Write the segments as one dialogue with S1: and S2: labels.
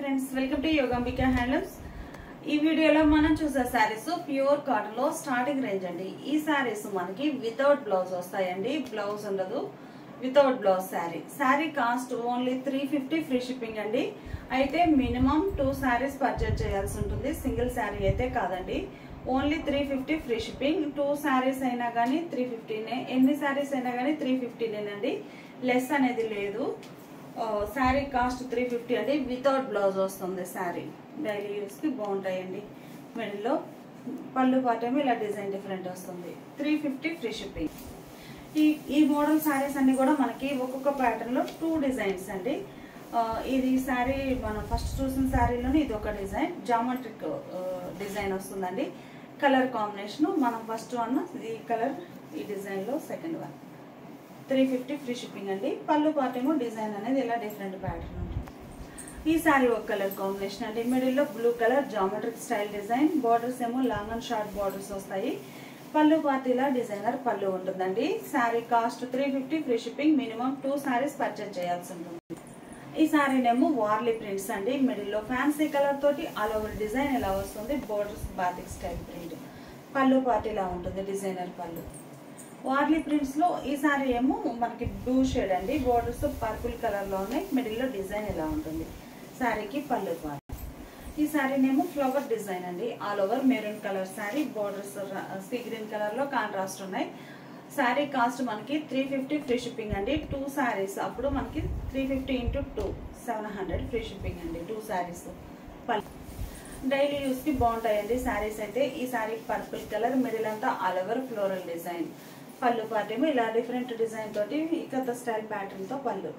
S1: friends welcome to Yogambika handlooms ఈ వీడియోలో మనం చూసే శారీస్ ప్యూర్ కాటన్ లో స్టార్టింగ్ రేంజ్ అండి ఈ శారీస్ మనకి వితౌట్ బ్లౌజ్ వస్తాయండి బ్లౌజ్ ఉండదు without blouse sari sari cost only three fifty free shipping అండి అయితే మినిమం టూ శారీస్ పర్చేజ్ చేయాల్సి ఉంటుంది సింగిల్ శారీ అయితే కాదండి only three fifty free shipping two saris అయినా కానీ త్రీ ఫిఫ్టీనే ఎన్ని శారీస్ అయినా కానీ త్రీ ఫిఫ్టీనేనండి లెస్ అనేది లేదు శారీ కాస్ట్ త్రీ ఫిఫ్టీ అండి వితౌట్ బ్లౌజ్ వస్తుంది శారీ డైలీ యూస్కి బాగుంటాయండి మిడిల్లో పళ్ళు పాటేమో ఇలా డిజైన్ డిఫరెంట్ వస్తుంది త్రీ ఫిఫ్టీ ఫ్రీ షిప్పింగ్ ఈ ఈ మోడల్ శారీస్ అన్ని కూడా మనకి ఒక్కొక్క ప్యాటర్న్ లో టూ డిజైన్స్ అండి ఆ, ఇది శారీ మనం ఫస్ట్ చూసిన శారీలోనే ఇది ఒక డిజైన్ జామెట్రిక్ డిజైన్ వస్తుందండి కలర్ కాంబినేషన్ మనం ఫస్ట్ వన్ ఈ కలర్ ఈ డిజైన్ లో second one three fifty free shipping అండి పళ్ళు పార్ట్ ఏమో డిజైన్ అనేది ఇలా డిఫరెంట్ ప్యాటర్న్ ఉంటుంది ఈ సారీ ఒక కలర్ కాంబినేషన్ అండి మిడిల్ లో blue colour geometric style design borders ఏమో లాంగ్ అండ్ షార్ట్ బార్డర్స్ వస్తాయి పళ్ళు పార్టీలా డిజైనర్ పళ్ళు ఉంటుందండి sari cost three fifty free shipping minimum two saris purchase చేయాల్సి ఉంటుంది ఈ శారీనేమో వార్లీ ప్రింట్స్ అండి మిడిల్ లో ఫ్యాన్సీ కలర్ తోటి ఆల్ ఓవర్ డిజైన్ ఇలా వస్తుంది బోర్డర్స్ బాతిక్ స్టైల్ ప్రింట్ పళ్ళు పార్టీలా ఉంటుంది డిజైనర్ పళ్ళు వార్లీ ప్రింట్స్ లో ఈ సారీ ఏమో మనకి బ్లూ షేడ్ అండి బోర్డర్స్ పర్పుల్ కలర్ లో ఉన్నాయి మిడిల్ లో డిజైన్ ఇలా ఉంటుంది శారీకి పళ్ళు పార్ట్ ఈ శారీనేమో ఫ్లవర్ డిజైన్ అండి all over maroon colour sari borders sea green colour లో కాంట్రాస్ట్ ఉన్నాయి శారీ కాస్ట్ మనకి త్రీ ఫిఫ్టీ ఫ్రీ షిప్పింగ్ అండి టూ శారీస్ అప్పుడు మనకి three fifty into two seven hundred free shipping అండి టూ శారీస్ డైలీ యూస్ కి బాగుంటాయండి శారీస్ అయితే ఈ శారీ పర్పుల్ కలర్ మిడిల్ అంతా ఆల్ ఓవర్ ఫ్లోరల్ డిజైన్ పళ్ళు పార్ట్ ఏమో ఇలా డిఫరెంట్ డిజైన్ తోటి ఇకత స్టైల్ ప్యాటర్న్ తో పళ్ళు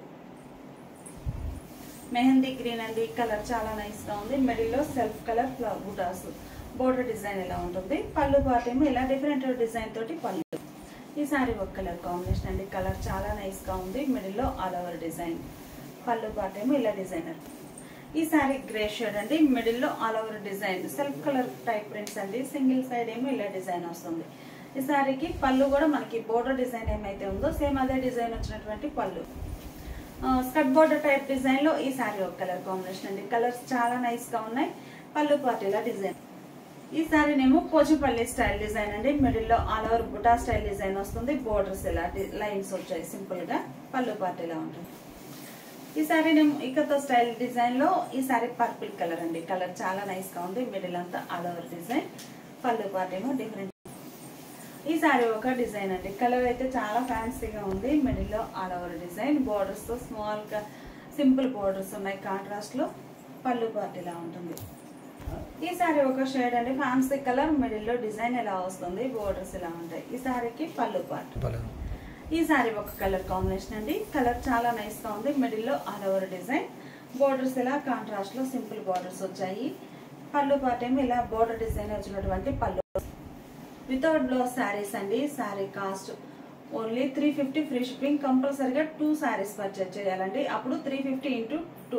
S1: మెహందీ గ్రీన్ అండి కలర్ చాలా నైస్ గా ఉంది మిడిల్ లో సెల్ఫ్ కలర్ బుటాస్ బోర్డర్ డిజైన్ ఇలా ఉంటుంది పళ్ళు పార్ట్ ఏమో ఇలా డిఫరెంట్ డిజైన్ తోటి పళ్ళు ఈ సారీ ఒక కలర్ కాంబినేషన్ అండి కలర్ చాలా నైస్ గా ఉంది మిడిల్ లో ఆల్ ఓవర్ డిజైన్ పళ్ళు పార్ట్ ఏమో ఇలా డిజైనర్ ఈ సారీ గ్రే షేడ్ అండి మిడిల్ లో all over design self colour type prints అండి సింగిల్ సైడ్ ఏమో ఇలా డిజైన్ వస్తుంది ఈ సారీకి పళ్ళు కూడా మనకి బోర్డర్ డిజైన్ ఏమైతే ఉందో సేమ్ అదే డిజైన్ వచ్చినటువంటి పళ్ళు స్కట్ బోర్డర్ టైప్ డిజైన్ లో ఈ సారీ ఒక కలర్ కాంబినేషన్ అండి కలర్స్ చాలా నైస్ గా ఉన్నాయి పళ్ళు పార్టీలా డిజైన్ ఈ సారీనేమో పోచంపల్లి స్టైల్ డిజైన్ అండి మిడిల్ లో ఆల్ ఓవర్ బుటా స్టైల్ డిజైన్ వస్తుంది బోర్డర్స్ ఇలా లైన్స్ వచ్చాయి సింపుల్ గా పళ్ళు పార్టీలా ఉంటుంది ఈ సారీ నేమో ఇకతో స్టైల్ డిజైన్ లో ఈ సారీ పర్పుల్ కలర్ అండి కలర్ చాలా నైస్ గా ఉంది మిడిల్ అంతా ఆల్ ఓవర్ డిజైన్ పళ్ళు పార్ట్ ఏమో డిఫరెంట్ ఈ సారీ ఒక డిజైన్ అండి కలర్ అయితే చాలా ఫ్యాన్సీగా ఉంది మిడిల్ లో ఆల్ ఓవర్ డిజైన్ బోర్డర్స్ తో స్మాల్ గా సింపుల్ బోర్డర్స్ ఉన్నాయి కాంట్రాస్ట్ లో పళ్ళు పార్ట్ ఇలా ఉంటుంది ఈ సారీ ఒక షేడ్ అండి ఫ్యాన్సీ కలర్ మిడిల్ లో డిజైన్ ఇలా వస్తుంది బోర్డర్స్ ఇలా ఉంటాయి ఈ సారీకి పళ్ళు పార్ట్ ఈ సారీ ఒక కలర్ కాంబినేషన్ అండి కలర్ చాలా నైస్ గా ఉంది మిడిల్ లో ఆల్ ఓవర్ డిజైన్ బోర్డర్స్ ఇలా కాంట్రాస్ట్ లో సింపుల్ బోర్డర్స్ వచ్చాయి పళ్ళు పార్ట్ ఏమో ఇలా బోర్డర్ డిజైన్ వచ్చినటువంటి పళ్ళు వితౌట్ బ్లౌజ్ శారీస్ అండి sari cost only three fifty free shipping కంపల్సరీగా టూ శారీస్ పర్చేజ్ చేయాలండి అప్పుడు three fifty into two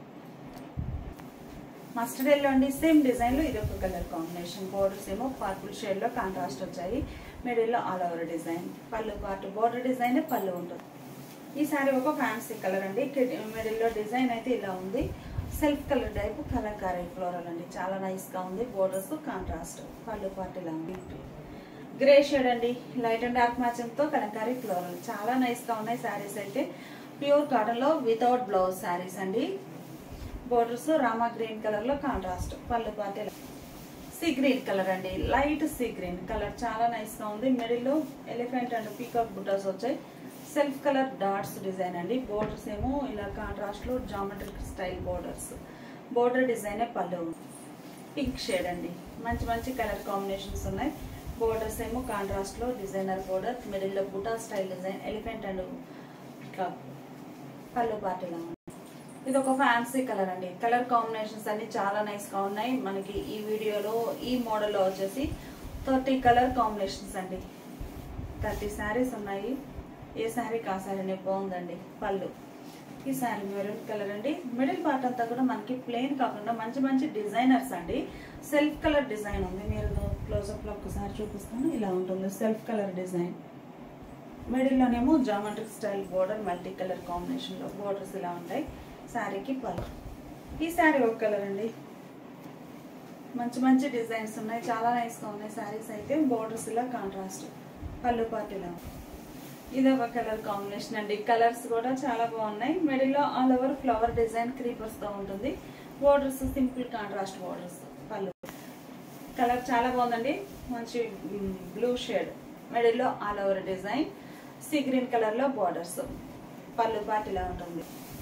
S1: mustard yellow అండి సేమ్ డిజైన్ లో ఇది ఒక కలర్ కాంబినేషన్ బోర్డర్స్ ఏమో పర్పుల్ షేడ్ లో కాంట్రాస్ట్ వచ్చాయి మిడిల్ లో ఆల్ ఓవర్ డిజైన్ పళ్ళు పాటు బోర్డర్ డిజైన్ పళ్ళు ఉంటుంది ఈ సారీ ఒక ఫ్యాన్సీ కలర్ అండి మిడిల్ లో డిజైన్ అయితే ఇలా ఉంది self colour type Kalamkari floral అండి చాలా నైస్ గా ఉంది బోర్డర్స్ కాంట్రాస్ట్ పళ్ళు పాటు ఇలా ఉంది గ్రే షేడ్ అండి లైట్ అండ్ డార్క్ మ్యాచింగ్ తో కలంకారీ ఫ్లోరల్ చాలా నైస్ గా ఉన్నాయి శారీస్ అయితే ప్యూర్ కాటన్ లో వితౌట్ బ్లౌజ్ శారీస్ అండి బోర్డర్స్ రామా గ్రీన్ కలర్ లో కాంట్రాస్ట్ పళ్ళు పాటి సీ గ్రీన్ కలర్ అండి లైట్ సీ గ్రీన్ కలర్ చాలా నైస్ గా ఉంది మిడిల్ లో ఎలిఫెంట్ అండ్ పీకాక్ బుటాస్ వచ్చాయి సెల్ఫ్ కలర్ డాట్స్ డిజైన్ అండి బోర్డర్స్ ఏమో ఇలా కాంట్రాస్ట్ లో geometric style borders border design పళ్ళు పింక్ షేడ్ అండి మంచి మంచి కలర్ కాంబినేషన్స్ ఉన్నాయి బోర్డర్స్ ఏమో కాంట్రాస్ట్ లో డిజైనర్ బోర్డర్ మిడిల్ లో బుటా స్టైల్ డిజైన్ ఎలిఫెంట్ అండ్ ఇట్లా పళ్ళు పార్టీలా ఉంది ఇది ఒక ఫ్యాన్సీ కలర్ అండి కలర్ కాంబినేషన్స్ అన్ని చాలా నైస్ గా ఉన్నాయి మనకి ఈ వీడియోలో ఈ మోడల్లో వచ్చేసి థర్టీ కలర్ కాంబినేషన్స్ అండి థర్టీ శారీస్ ఉన్నాయి ఏ శారీ కా శారీనే బాగుందండి పళ్ళు ఈ శారీ మెరూన్ కలర్ అండి మిడిల్ పార్ట్ అంతా కూడా మనకి ప్లెయిన్ కాకుండా మంచి మంచి డిజైనర్స్ అండి సెల్ఫ్ కలర్ డిజైన్ ఉంది మీరు క్లోజప్ లో ఒకసారి చూపిస్తాను ఇలా ఉంటుంది సెల్ఫ్ కలర్ డిజైన్ మిడిల్లోనేమో geometric style border multi colour కాంబినేషన్లో బోర్డర్స్ ఇలా ఉంటాయి శారీకి పళ్ళు ఈ శారీ ఒక కలర్ అండి మంచి మంచి డిజైన్స్ ఉన్నాయి చాలా నైస్గా ఉన్నాయి శారీస్ అయితే బోర్డర్స్ ఇలా కాంట్రాస్ట్ పళ్ళు పాటిలా ఇది ఒక కలర్ కాంబినేషన్ అండి కలర్స్ కూడా చాలా బాగున్నాయి మిడిల్లో all over flower design creepers తో ఉంటుంది బోర్డర్స్ సింపుల్ కాంట్రాస్ట్ బోర్డర్స్ పళ్ళు కలర్ చాలా బాగుందండి మంచి బ్లూ షేడ్ మిడిల్లో all over design sea green colour లో బోర్డర్స్ పళ్ళు పాటిలా ఉంటుంది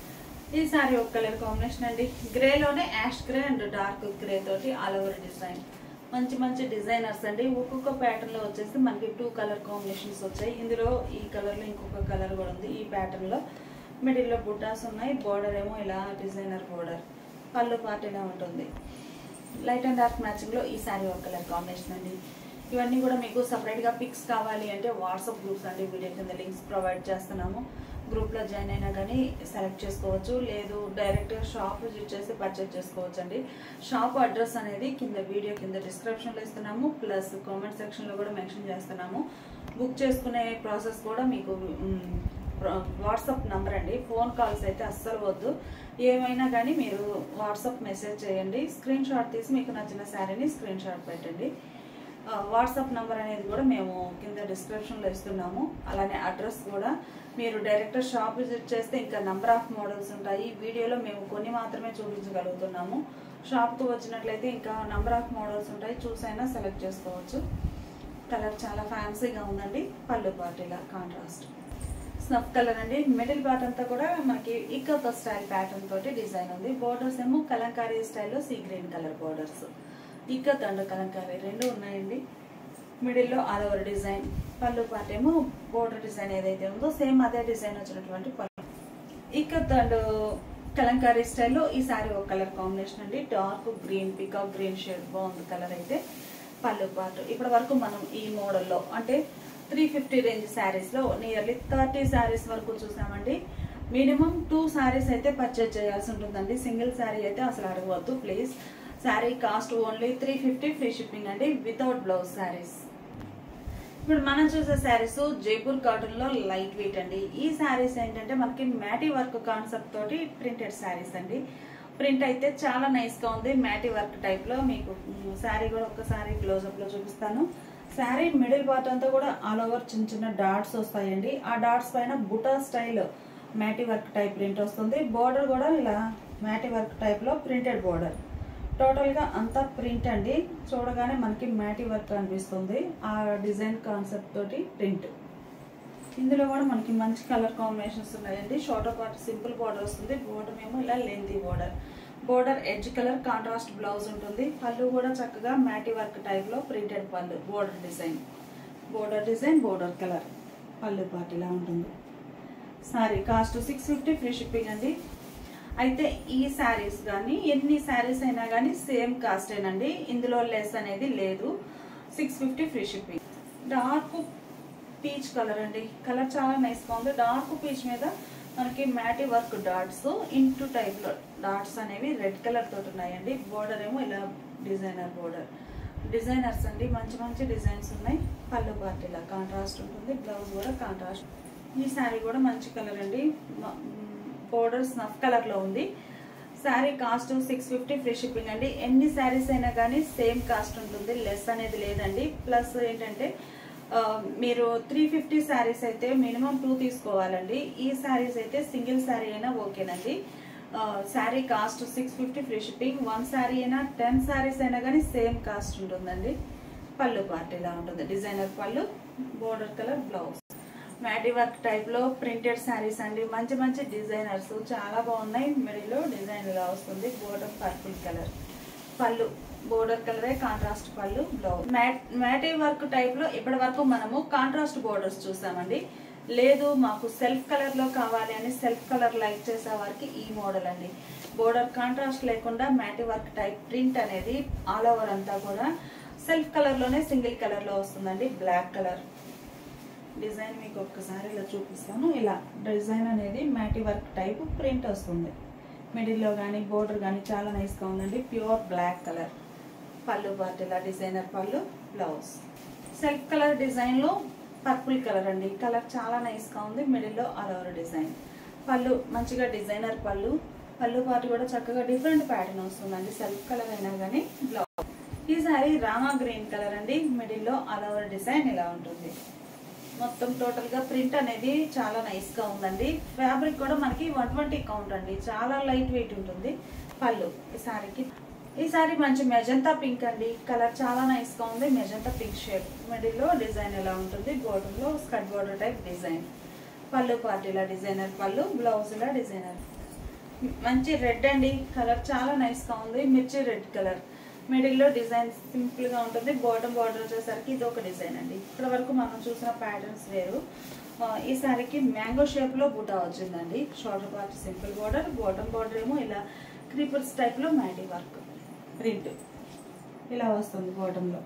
S1: ఈ సారీ ఒక కలర్ కాంబినేషన్ అండి గ్రే లోనే ash grey and dark grey తోటి ఆల్ ఓవర్ డిజైన్ మంచి మంచి డిజైనర్స్ అండి ఒక్కొక్క ప్యాటర్న్ లో వచ్చేసి మనకి టూ కలర్ కాంబినేషన్స్ వచ్చాయి ఇందులో ఈ కలర్ లో ఇంకొక కలర్ కూడా ఉంది ఈ ప్యాటర్న్ లో మిడిల్ లో బుట్టాస్ ఉన్నాయి బోర్డర్ ఏమో ఇలా డిజైనర్ బోర్డర్ పళ్ళు పార్ట్ ఇలా ఉంటుంది లైట్ అండ్ డార్క్ మ్యాచింగ్ లో ఈ సారీ ఒక కలర్ కాంబినేషన్ అండి ఇవన్నీ కూడా మీకు సపరేట్ గా పిక్స్ కావాలి అంటే వాట్సాప్ గ్రూప్స్ అండి వీడియో కింద లింక్స్ ప్రొవైడ్ చేస్తున్నాము గ్రూప్ లో జాయిన్ అయినా కానీ సెలెక్ట్ చేసుకోవచ్చు లేదు డైరెక్ట్ గా షాప్ విజిట్ చేసి పర్చేజ్ చేసుకోవచ్చు అండి షాప్ అడ్రస్ అనేది కింద వీడియో కింద డిస్క్రిప్షన్ లో ఇస్తున్నాము ప్లస్ కామెంట్ సెక్షన్ లో కూడా మెన్షన్ చేస్తున్నాము బుక్ చేసుకునే ప్రాసెస్ కూడా మీకు వాట్సాప్ నంబర్ అండి ఫోన్ కాల్స్ అయితే అస్సలు వద్దు ఏమైనా కానీ మీరు వాట్సాప్ మెసేజ్ చేయండి స్క్రీన్ షాట్ తీసి మీకు నచ్చిన శారీని స్క్రీన్ షాట్ పెట్టండి ఆ, వాట్సాప్ నంబర్ అనేది కూడా మేము కింద డిస్క్రిప్షన్లో ఇస్తున్నాము అలానే అడ్రస్ కూడా మీరు డైరెక్ట్ షాప్ విజిట్ చేస్తే ఇంకా నంబర్ ఆఫ్ మోడల్స్ ఉంటాయి వీడియోలో మేము కొన్ని మాత్రమే చూపించగలుగుతున్నాము షాప్కు వచ్చినట్లయితే ఇంకా నంబర్ ఆఫ్ మోడల్స్ ఉంటాయి చూసైనా సెలెక్ట్ చేసుకోవచ్చు కలర్ చాలా ఫ్యాన్సీగా ఉందండి పళ్ళు పార్టీలా కాంట్రాస్ట్ స్నఫ్ కలర్ అండి మిడిల్ పార్ట్ అంతా కూడా మనకి ఇక్కత స్టైల్ ప్యాటర్న్ తోటి డిజైన్ ఉంది బోర్డర్స్ ఏమో కలంకారీ స్టైల్లో sea green colour borders ikat and Kalamkari రెండు ఉన్నాయండి మిడిల్లో ఆల్ ఓవర్ డిజైన్ పళ్ళు పార్ట్ ఏమో బోర్డర్ డిజైన్ ఏదైతే ఉందో సేమ్ అదే డిజైన్ వచ్చినటువంటి పళ్ళు ఇక్కత్ అండ్ కలంకారీ స్టైల్లో ఈ సారీ ఒక కలర్ కాంబినేషన్ అండి dark green peacock green shade బాగుంది కలర్ అయితే పళ్ళు పార్ట్ ఇప్పటి వరకు మనం ఈ మోడల్లో అంటే త్రీ ఫిఫ్టీ రేంజ్ శారీస్లో నియర్లీ థర్టీ శారీస్ వరకు చూసామండి మినిమం టూ శారీస్ అయితే పర్చేజ్ చేయాల్సి ఉంటుందండి సింగిల్ శారీ అయితే అసలు అడగవద్దు please sari cost only three fifty free shipping అండి వితౌట్ బ్లౌజ్ శారీస్ ఇప్పుడు మనం చూసే శారీస్ జైపూర్ కాటన్ లో లైట్ వెయిట్ అండి ఈ శారీస్ ఏంటంటే మనకి మ్యాటీ వర్క్ కాన్సెప్ట్ తోటి ప్రింటెడ్ శారీస్ అండి ప్రింట్ అయితే చాలా నైస్ గా ఉంది మ్యాటీ వర్క్ టైప్ లో మీకు శారీ కూడా ఒక్కసారి క్లోజ్ అప్ లో చూపిస్తాను శారీ మిడిల్ పార్ట్ అంతా కూడా ఆల్ ఓవర్ చిన్న చిన్న డాట్స్ వస్తాయండి ఆ డాట్స్ పైన బుటా style matte work type print వస్తుంది బోర్డర్ కూడా ఇలా మ్యాటీ వర్క్ టైప్ లో ప్రింటెడ్ బోర్డర్ టోటల్ గా అంతా ప్రింట్ అండి చూడగానే మనకి మ్యాటీ వర్క్ అనిపిస్తుంది ఆ డిజైన్ కాన్సెప్ట్ తోటి ప్రింట్ ఇందులో కూడా మనకి మంచి కలర్ కాంబినేషన్స్ ఉన్నాయండి షార్టర్ పార్ట్ సింపుల్ బోర్డర్ వస్తుంది బోర్డర్ ఏమో ఇలా lengthy border border edge colour contrast blouse ఉంటుంది పళ్ళు కూడా చక్కగా మ్యాటీ వర్క్ టైప్ లో ప్రింటెడ్ పళ్ళు border design border design border colour పళ్ళు పార్ట్ ఇలా ఉంటుంది sari cost six fifty free shipping అండి అయితే ఈ శారీస్ కానీ ఎన్ని శారీస్ అయినా కానీ సేమ్ కాస్టేనండి ఇందులో లెస్ అనేది లేదు six fifty free shipping dark peach colour అండి కలర్ చాలా నైస్ గా ఉంది డార్క్ పీచ్ మీద మనకి matte work dots into type లో డాట్స్ అనేవి రెడ్ కలర్ తోటి ఉన్నాయండి బోర్డర్ ఏమో ఇలా డిజైనర్ బోర్డర్ డిజైనర్స్ అండి మంచి మంచి డిజైన్స్ ఉన్నాయి పళ్ళు పార్ట్ ఇలా కాంట్రాస్ట్ ఉంటుంది బ్లౌజ్ కూడా కాంట్రాస్ట్ ఈ శారీ కూడా మంచి కలర్ అండి బోర్డర్ స్నఫ్ కలర్ లో ఉంది sari cost six fifty free shipping అండి ఎన్ని శారీస్ అయినా కానీ సేమ్ కాస్ట్ ఉంటుంది లెస్ అనేది లేదండి ప్లస్ ఏంటంటే ఆ, మీరు త్రీ ఫిఫ్టీ శారీస్ అయితే మినిమం టూ తీసుకోవాలండి ఈ శారీస్ అయితే సింగిల్ శారీ అయినా ఓకేనండి sari cost six fifty free shipping one sari అయినా టెన్ శారీస్ అయినా కానీ సేమ్ కాస్ట్ ఉంటుందండి పళ్ళు పార్ట్ ఇలా ఉంటుంది డిజైనర్ పళ్ళు border colour blouse matte work type లో ప్రింటెడ్ శారీస్ అండి మంచి మంచి డిజైనర్స్ చాలా బాగున్నాయి మిడిల్ డిజైన్ ఇలా వస్తుంది బోర్డర్ పర్పుల్ కలర్ పళ్ళు బోర్డర్ కలరే కాంట్రాస్ట్ పళ్ళు బ్లౌజ్ మ్యాటీ వర్క్ టైప్ లో ఇప్పటి వరకు మనము కాంట్రాస్ట్ బోర్డర్స్ చూసామండి లేదు మాకు సెల్ఫ్ కలర్ లో కావాలి అని సెల్ఫ్ కలర్ లైక్ చేసే వారికి ఈ మోడల్ అండి బోర్డర్ కాంట్రాస్ట్ లేకుండా మ్యాటీ వర్క్ టైప్ ప్రింట్ అనేది ఆల్ ఓవర్ అంతా కూడా సెల్ఫ్ కలర్ లోనే సింగిల్ కలర్ లో వస్తుందండి బ్లాక్ కలర్ డిజైన్ మీకు ఒక్కసారి ఇలా చూపిస్తాను ఇలా డిజైన్ అనేది మ్యాటీ వర్క్ టైప్ ప్రింట్ వస్తుంది మిడిల్లో కానీ బోర్డర్ కానీ చాలా నైస్గా ఉందండి ప్యూర్ బ్లాక్ కలర్ పళ్ళు పార్ట్ ఇలా డిజైనర్ పళ్ళు బ్లౌజ్ సెల్ఫ్ కలర్ డిజైన్లో పర్పుల్ కలర్ అండి కలర్ చాలా నైస్గా ఉంది మిడిల్లో ఆల్ ఓవర్ డిజైన్ పళ్ళు మంచిగా డిజైనర్ పళ్ళు పళ్ళు పాటు కూడా చక్కగా డిఫరెంట్ ప్యాటర్న్ వస్తుందండి సెల్ఫ్ కలర్ అయినా కానీ బ్లౌజ్ ఈ సారీ రామా గ్రీన్ కలర్ అండి మిడిల్లో ఆల్ ఓవర్ డిజైన్ ఇలా ఉంటుంది మొత్తం టోటల్ గా ప్రింట్ అనేది చాలా నైస్ గా ఉందండి ఫ్యాబ్రిక్ కూడా మనకి వన్ ట్వంటీ కౌంట్ అండి చాలా లైట్ వెయిట్ ఉంటుంది పళ్ళు ఈ సారీకి ఈ సారీ మంచి మెజంతా పింక్ అండి కలర్ చాలా నైస్ గా ఉంది మెజంతా పింక్ షేప్ మిడిల్ లో డిజైన్ ఎలా ఉంటుంది బోర్డర్ లో స్కట్ బోర్డర్ టైప్ డిజైన్ పళ్ళు పార్టీలా డిజైనర్ పళ్ళు బ్లౌజ్ లా డిజైనర్ మంచి రెడ్ అండి కలర్ చాలా నైస్ గా ఉంది మిర్చి రెడ్ కలర్ మిడిల్ లో డిజైన్ సింపుల్ గా ఉంటుంది బాటమ్ బార్డర్ వచ్చేసరికి ఇది ఒక డిజైన్ అండి ఇప్పటి వరకు మనం చూసిన ప్యాటర్న్స్ వేరు ఆ, ఈ సారీకి మ్యాంగో షేప్ లో బూటా వచ్చిందండి shoulder part simple border bottom border ఏమో ఇలా క్రీపర్స్ టైప్ లో మ్యాటీ వర్క్ ప్రింట్ ఇలా వస్తుంది బాటమ్ లో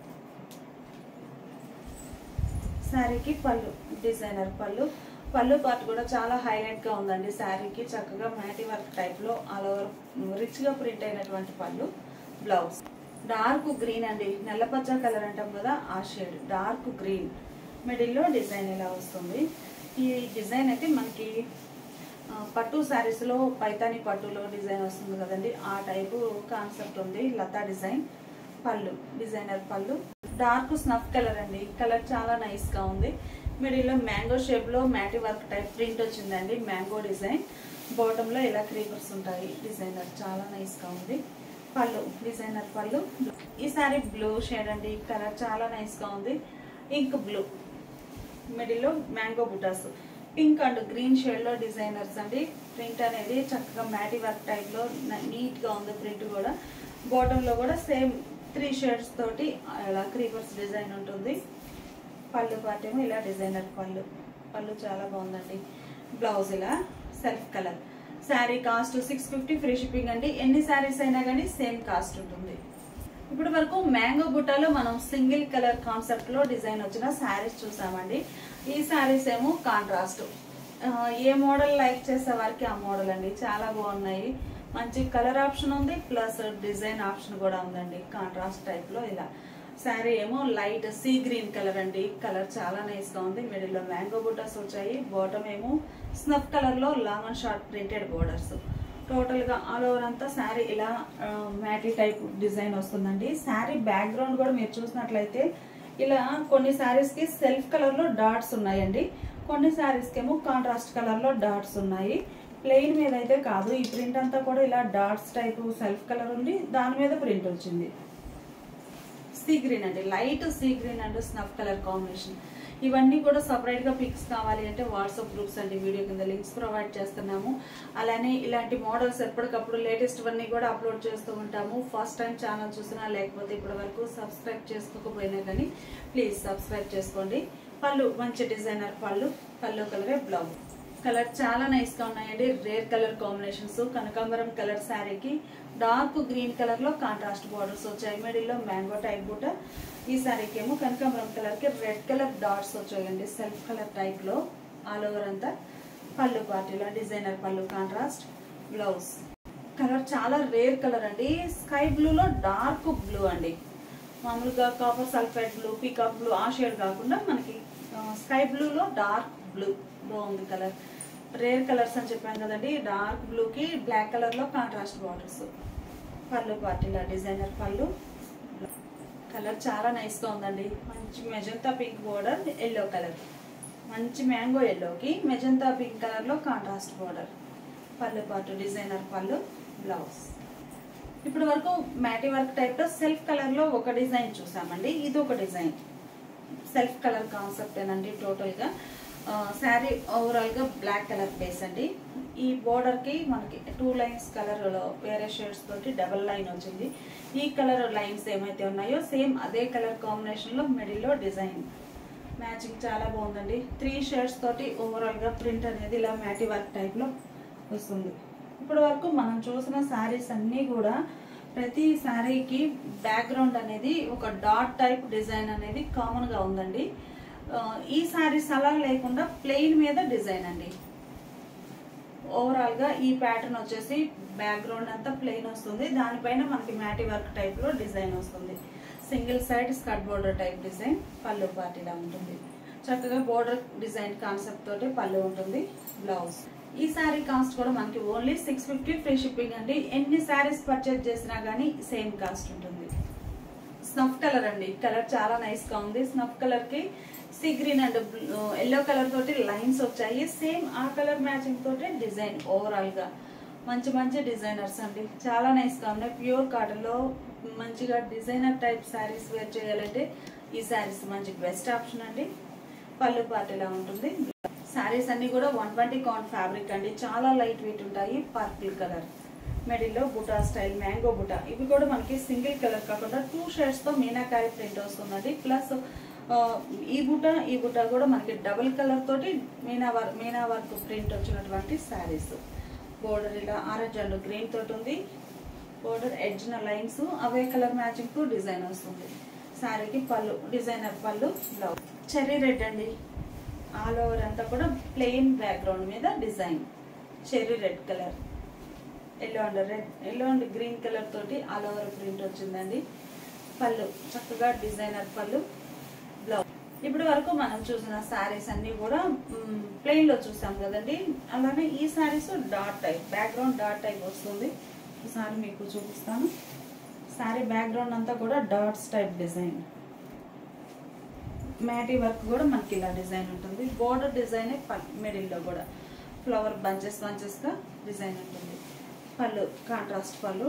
S1: శారీకి పళ్ళు డిజైనర్ పళ్ళు పళ్ళు పార్ట్ కూడా చాలా హైలైట్ గా ఉందండి శారీకి చక్కగా మ్యాటి వర్క్ టైప్ లో ఆల్ ఓవర్ రిచ్ గా ప్రింట్ అయినటువంటి పళ్ళు బ్లౌజ్ డార్క్ గ్రీన్ అండి నల్లపచ్చ కలర్ అంటాం కదా ఆ షేడ్ డార్క్ గ్రీన్ మిడిల్లో డిజైన్ ఇలా వస్తుంది ఈ డిజైన్ అయితే మనకి ఆ, పట్టు శారీస్ లో పైతాని పట్టులో డిజైన్ వస్తుంది కదండి ఆ టైపు కాన్సెప్ట్ ఉంది లతా డిజైన్ పళ్ళు డిజైనర్ పళ్ళు డార్క్ స్నఫ్ కలర్ అండి కలర్ చాలా నైస్ గా ఉంది మిడిల్ లో మ్యాంగో షేప్ లో మ్యాటి వర్క్ టైప్ ప్రింట్ వచ్చిందండి మ్యాంగో డిజైన్ బాటమ్ లో ఇలా క్రీపర్స్ ఉంటాయి డిజైనర్ చాలా నైస్ గా ఉంది పళ్ళు డిజైనర్ పళ్ళు ఈ సారీ బ్లూ షేడ్ అండి కలర్ చాలా నైస్ గా ఉంది ఇంక్ బ్లూ మిడిల్లో మ్యాంగో బుటాస్ పింక్ అండ్ గ్రీన్ షేడ్ లో డిజైనర్స్ అండి ప్రింట్ అనేది చక్కగా మ్యాటి వర్క్ టైప్ లో నీట్ గా ఉంది ప్రింట్ కూడా బాటమ్ లో కూడా సేమ్ త్రీ షేడ్స్ తోటి ఇలా క్రీపర్స్ డిజైన్ ఉంటుంది పళ్ళు పార్ట్ ఏమో ఇలా డిజైనర్ పళ్ళు పళ్ళు చాలా బాగుందండి బ్లౌజ్ ఇలా self colour sari cost six fifty free shipping అండి ఎన్ని శారీస్ అయినా కానీ సేమ్ కాస్ట్ ఉంటుంది ఇప్పుడు వరకు మ్యాంగో బుట్టాలో మనం సింగిల్ కలర్ కాన్సెప్ట్ లో డిజైన్ వచ్చిన శారీస్ చూసామండి ఈ శారీస్ ఏమో కాంట్రాస్ట్ ఏ మోడల్ లైక్ చేసే వారికి ఆ మోడల్ అండి చాలా బాగున్నాయి మంచి కలర్ ఆప్షన్ ఉంది ప్లస్ డిజైన్ ఆప్షన్ కూడా ఉందండి కాంట్రాస్ట్ టైప్ లో ఇలా శారీ ఏమో లైట్ సీ గ్రీన్ కలర్ అండి కలర్ చాలా నైస్ గా ఉంది మిడిల్ లో మ్యాంగో బుటాస్ వచ్చాయి బాటమ్ ఏమో స్నఫ్ కలర్ లో long and short printed borders total గా ఆల్ ఓవర్ అంతా శారీ ఇలా మ్యాటీ టైప్ డిజైన్ వస్తుందండి శారీ బ్యాక్గ్రౌండ్ కూడా మీరు చూసినట్లయితే ఇలా కొన్ని శారీస్ కి సెల్ఫ్ కలర్ లో డాట్స్ ఉన్నాయండి కొన్ని శారీస్ కి ఏమో కాంట్రాస్ట్ కలర్ లో డాట్స్ ఉన్నాయి ప్లెయిన్ మీద అయితే కాదు ఈ ప్రింట్ అంతా కూడా ఇలా డాట్స్ టైప్ సెల్ఫ్ కలర్ ఉంది దాని మీద ప్రింట్ వచ్చింది సీ గ్రీన్ అండి light sea green and snuff colour combination ఇవన్నీ కూడా సపరేట్ గా పిక్స్ కావాలి అంటే వాట్సాప్ గ్రూప్స్ అండి వీడియో కింద లింక్స్ ప్రొవైడ్ చేస్తున్నాము అలానే ఇలాంటి మోడల్స్ ఎప్పటికప్పుడు లేటెస్ట్ అన్ని కూడా అప్లోడ్ చేస్తూ ఉంటాము ఫస్ట్ టైం ఛానల్ చూసినా లేకపోతే ఇప్పటి వరకు సబ్స్క్రైబ్ చేసుకోకపోయినా కానీ ప్లీజ్ సబ్స్క్రైబ్ చేసుకోండి పళ్ళు మంచి డిజైనర్ పళ్ళు పళ్ళు కలరే బ్లౌజ్ కలర్ చాలా నైస్ గా ఉన్నాయండి రేర్ కలర్ కాంబినేషన్స్ కనకాంబరం కలర్ శారీకి డార్క్ గ్రీన్ కలర్ లో కాంట్రాస్ట్ బార్డర్స్ వచ్చాయి మిడిల్ లో మ్యాంగో టైప్ బూట ఈ శారీకి ఏమో కనకాంబరం కలర్ కి రెడ్ కలర్ డాట్స్ వచ్చాయండి సెల్ఫ్ కలర్ టైప్ లో ఆల్ ఓవర్ అంతా పళ్ళు పార్టీలో డిజైనర్ పళ్ళు కాంట్రాస్ట్ బ్లౌజ్ కలర్ చాలా రేర్ కలర్ అండి స్కై బ్లూ లో డార్క్ బ్లూ అండి మామూలుగా copper sulphide blue peacock blue ఆ షేడ్ కాకుండా మనకి స్కై బ్లూ లో డార్క్ బ్లూ బాగుంది కలర్ రేర్ కలర్స్ అని చెప్పాను కదండి డార్క్ బ్లూ కి బ్లాక్ కలర్ లో కాంట్రాస్ట్ బార్డర్స్ పళ్ళు పార్టీలా డిజైనర్ పళ్ళు కలర్ చాలా నైస్ గా ఉందండి మంచి magenta pink border yellow colour మంచి మ్యాంగో ఎల్లోకి మెజంతా పింక్ కలర్ లో కాంట్రాస్ట్ బోర్డర్ పళ్ళు పాటు డిజైనర్ పళ్ళు బ్లౌజ్ ఇప్పటి వరకు మ్యాటి వర్క్ టైప్ లో సెల్ఫ్ కలర్ లో ఒక డిజైన్ చూసామండి ఇది ఒక డిజైన్ సెల్ఫ్ కలర్ కాన్సెప్ట్ ఏనండి టోటల్ గా శారీ ఓవరాల్ గా బ్లాక్ కలర్ బేస్ అండి ఈ బోర్డర్ కి మనకి టూ లైన్స్ కలర్ లో వేరే షేడ్స్ తోటి డబల్ లైన్ వచ్చింది ఈ కలర్ లైన్స్ ఏమైతే ఉన్నాయో సేమ్ అదే కలర్ కాంబినేషన్ లో మిడిల్ లో డిజైన్ మ్యాచింగ్ చాలా బాగుందండి త్రీ షేడ్స్ తోటి ఓవరాల్ గా ప్రింట్ అనేది ఇలా మ్యాటి వర్క్ టైప్ లో వస్తుంది ఇప్పటి వరకు మనం చూసిన శారీస్ అన్నీ కూడా ప్రతి శారీకి బ్యాక్గ్రౌండ్ అనేది ఒక డాట్ టైప్ డిజైన్ అనేది కామన్ గా ఉందండి ఆ, ఈ శారీస్ అలా లేకుండా ప్లెయిన్ మీద డిజైన్ అండి ఓవరాల్ గా ఈ ప్యాటర్న్ వచ్చేసి బ్యాక్గ్రౌండ్ అంతా ప్లెయిన్ వస్తుంది దానిపైన మనకి మ్యాటి వర్క్ టైప్ లో డిజైన్ వస్తుంది single side skirt border type design పళ్ళు పార్టీలా ఉంటుంది చక్కగా బోర్డర్ డిజైన్ కాన్సెప్ట్ తోటి పళ్ళు ఉంటుంది బ్లౌజ్ ఈ శారీ కాస్ట్ కూడా మనకి only six fifty free shipping అండి ఎన్ని శారీస్ పర్చేజ్ చేసినా కానీ సేమ్ కాస్ట్ ఉంటుంది స్నఫ్ కలర్ అండి కలర్ చాలా నైస్ గా ఉంది స్నఫ్ కలర్ కి sea green and yellow colour తోటి లైన్స్ వచ్చాయి సేమ్ ఆ కలర్ మ్యాచింగ్ తోటి డిజైన్ ఓవరాల్ గా మంచి మంచి డిజైనర్స్ అండి చాలా నైస్ గా ఉన్నాయి ప్యూర్ కాటన్ లో మంచిగా డిజైనర్ టైప్ శారీస్ వేర్ చేయాలంటే ఈ శారీస్ మంచి బెస్ట్ ఆప్షన్ అండి పళ్ళు పాట ఇలా ఉంటుంది శారీస్ అన్ని కూడా వన్ ట్వంటీ కాన్ ఫ్యాబ్రిక్ అండి చాలా లైట్ వెయిట్ ఉంటాయి పర్పుల్ కలర్ మిడిల్లో బుటా స్టైల్ మ్యాంగో బుటా ఇవి కూడా మనకి సింగిల్ కలర్ కాకుండా టూ షేడ్స్ తో మీనాకారి ప్రింట్ వస్తుందండి ప్లస్ ఈ బుట్ట ఈ బుట్ట కూడా మనకి డబుల్ కలర్ తోటి మీనా వర్క్ మీనా వర్క్ ప్రింట్ వచ్చినటువంటి శారీస్ బోర్డర్ ఇలా ఆరెంజ్ అండ్ గ్రీన్ తోటి ఉంది బోర్డర్ ఎడ్జ్న లైన్స్ అవే కలర్ మ్యాచింగ్ తో డిజైన్ వస్తుంది శారీకి పళ్ళు డిజైనర్ పళ్ళు బ్లౌజ్ చెర్రీ రెడ్ అండి ఆల్ ఓవర్ అంతా కూడా ప్లెయిన్ బ్యాక్గ్రౌండ్ మీద design cherry red colour yellow and red yellow and green colour తోటి ఆల్ ఓవర్ ప్రింట్ వచ్చిందండి పళ్ళు చక్కగా డిజైనర్ పళ్ళు బ్లౌజ్ ఇప్పటి వరకు మనం చూసిన శారీస్ అన్ని కూడా ప్లెయిన్ లో చూసాం కదండి అలానే ఈ saris dot type background dot type వస్తుంది ఒకసారి మీకు చూపిస్తాను శారీ బ్యాక్గ్రౌండ్ అంతా కూడా డాట్స్ టైప్ డిజైన్ మ్యాటీ వర్క్ కూడా మనకి ఇలా డిజైన్ ఉంటుంది బోర్డర్ డిజైన్ మిడిల్లో కూడా ఫ్లవర్ బంచెస్ బంచెస్ గా డిజైన్ ఉంటుంది pallu contrast pallu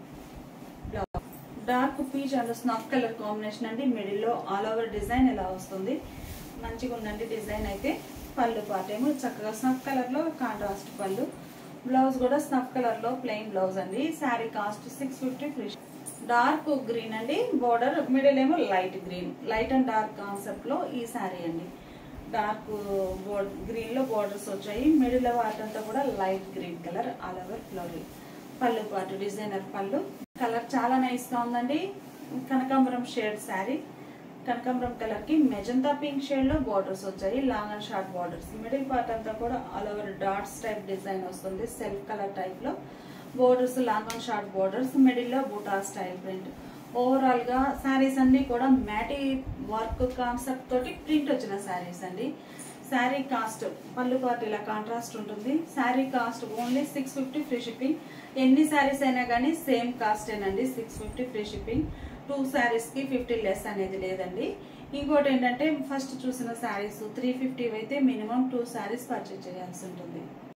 S1: dark peach and snuff colour combination అండి మిడిల్లో ఆల్ ఓవర్ డిజైన్ ఇలా వస్తుంది మంచిగా ఉందండి డిజైన్ అయితే పళ్ళు పార్ట్ ఏమో చక్కగా స్నఫ్ కలర్ లో కాంట్రాస్ట్ పళ్ళు బ్లౌజ్ కూడా స్నఫ్ కలర్ లో ప్లెయిన్ బ్లౌజ్ అండి sari cost six fifty free dark green అండి బోర్డర్ మిడిల్ ఏమో light green light and dark concept లో ఈ శారీ అండి డార్క్ గ్రీన్ లో బోర్డర్స్ వచ్చాయి మిడిల్ వాటంతా కూడా light green colour all over floral pallu పాటు డిజైనర్ పళ్ళు కలర్ చాలా నైస్ గా ఉందండి కనకాంబరం షేడ్ శారీ కనకాంబరం కలర్ కి మెజంతా పింక్ షేడ్ లో బార్డర్స్ వచ్చాయి long and short borders middle part అంతా కూడా all over dots type design వస్తుంది సెల్ఫ్ కలర్ టైప్ లో borders long and short borders middle లో బూటా స్టైల్ ప్రింట్ ఓవరాల్ గా శారీస్ అన్ని కూడా మ్యాటీ వర్క్ కాన్సెప్ట్ తోటి ప్రింట్ వచ్చిన శారీస్ అండి శారీ కాస్ట్ పళ్ళు పాటు ఇలా కాంట్రాస్ట్ ఉంటుంది sari cost only six fifty free shipping ఎన్ని శారీస్ అయినా కానీ సేమ్ కాస్టేనండి six fifty free shipping two saris కి ఫిఫ్టీ లెస్ అనేది లేదండి ఇంకోటి ఏంటంటే ఫస్ట్ చూసిన శారీస్ త్రీ ఫిఫ్టీ అయితే మినిమం టూ శారీస్ పర్చేజ్ చేయాల్సి ఉంటుంది